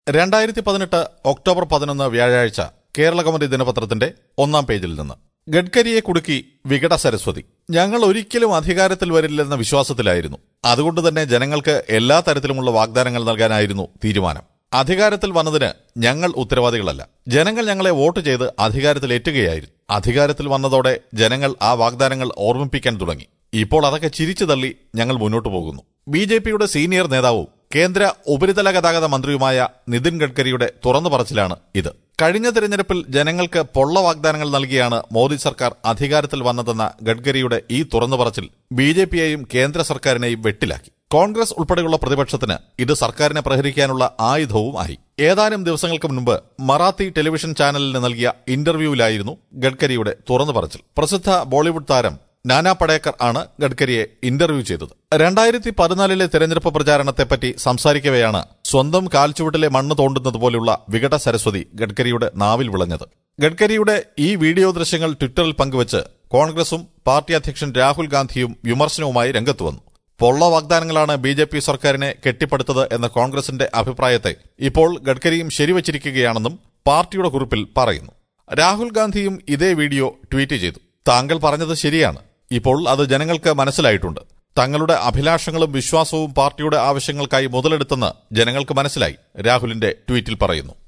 രണ്ടായിരത്തി പതിനെട്ട് ഒക്ടോബർ പതിനൊന്ന് വ്യാഴാഴ്ച കേരള കൗമുദി ദിനപത്രത്തിന്റെ ഒന്നാം പേജിൽ നിന്ന് ഗഡ്കരിയെ കുടുക്കി വികട സരസ്വതി ഞങ്ങൾ ഒരിക്കലും അധികാരത്തിൽ വരില്ലെന്ന വിശ്വാസത്തിലായിരുന്നു അതുകൊണ്ട് തന്നെ ജനങ്ങൾക്ക് എല്ലാ തരത്തിലുമുള്ള വാഗ്ദാനങ്ങൾ നൽകാനായിരുന്നു തീരുമാനം അധികാരത്തിൽ വന്നതിന് ഞങ്ങൾ ഉത്തരവാദികളല്ല ജനങ്ങൾ ഞങ്ങളെ വോട്ട് ചെയ്ത് അധികാരത്തിലേറ്റുകയായിരുന്നു അധികാരത്തിൽ വന്നതോടെ ജനങ്ങൾ ആ വാഗ്ദാനങ്ങൾ ഓർമ്മിപ്പിക്കാൻ തുടങ്ങി ഇപ്പോൾ അതൊക്കെ ചിരിച്ചു തള്ളി ഞങ്ങൾ മുന്നോട്ടു പോകുന്നു ബി ജെ പിയുടെ സീനിയർ നേതാവും കേന്ദ്ര ഉപരിതല ഗതാഗത മന്ത്രിയുമായ നിതിൻ ഗഡ്കരിയുടെ തുറന്നു പറച്ചിലാണ് ഇത് കഴിഞ്ഞ തെരഞ്ഞെടുപ്പിൽ ജനങ്ങൾക്ക് പൊള്ള വാഗ്ദാനങ്ങൾ നൽകിയാണ് മോദി സർക്കാർ അധികാരത്തിൽ വന്നതെന്ന ഗഡ്കരിയുടെ ഈ തുറന്നു പറച്ചിൽ ബി ജെ പിയെയും കേന്ദ്ര സർക്കാരിനെയും വെട്ടിലാക്കി കോൺഗ്രസ് ഉൾപ്പെടെയുള്ള പ്രതിപക്ഷത്തിന് ഇത് സർക്കാരിനെ പ്രഹരിക്കാനുള്ള ആയുധവും ആയി ഏതാനും ദിവസങ്ങൾക്ക് മുൻപ് മറാത്തി ടെലിവിഷൻ ചാനലിന് നൽകിയ ഇന്റർവ്യൂവിലായിരുന്നു ഗഡ്കരിയുടെ തുറന്നു പറച്ചിൽ പ്രസിദ്ധ ബോളിവുഡ് താരം നാനാ പടേക്കർ ആണ് ഗഡ്കരിയെ ഇന്റർവ്യൂ ചെയ്തത് രണ്ടായിരത്തി പതിനാലിലെ തെരഞ്ഞെടുപ്പ് പ്രചാരണത്തെപ്പറ്റി സംസാരിക്കവെയാണ് സ്വന്തം കാൽച്ചുവട്ടിലെ മണ്ണ് തോണ്ടുന്നത് പോലുള്ള വികട സരസ്വതി ഗഡ്കരിയുടെ നാവിൽ വിളഞ്ഞത് ഗഡ്കരിയുടെ ഈ വീഡിയോ ദൃശ്യങ്ങൾ ട്വിറ്ററിൽ പങ്കുവച്ച് കോൺഗ്രസും പാർട്ടി അധ്യക്ഷൻ രാഹുൽ ഗാന്ധിയും വിമർശനവുമായി രംഗത്ത് വന്നു പൊള്ള വാഗ്ദാനങ്ങളാണ് ബി ജെ പി സർക്കാരിനെ കെട്ടിപ്പടുത്തത് എന്ന കോൺഗ്രസിന്റെ അഭിപ്രായത്തെ ഇപ്പോൾ ഗഡ്കരിയും ശരിവച്ചിരിക്കുകയാണെന്നും പാർട്ടിയുടെ കുറിപ്പിൽ പറയുന്നു രാഹുൽ ഗാന്ധിയും ഇതേ വീഡിയോ ട്വീറ്റ് ചെയ്തു താങ്കൾ പറഞ്ഞത് ശരിയാണ് ഇപ്പോൾ അത് ജനങ്ങൾക്ക് മനസ്സിലായിട്ടുണ്ട് തങ്ങളുടെ അഭിലാഷങ്ങളും വിശ്വാസവും പാർട്ടിയുടെ ആവശ്യങ്ങൾക്കായി മുതലെടുത്തെന്ന് ജനങ്ങൾക്ക് മനസ്സിലായി രാഹുലിന്റെ ട്വീറ്റിൽ പറയുന്നു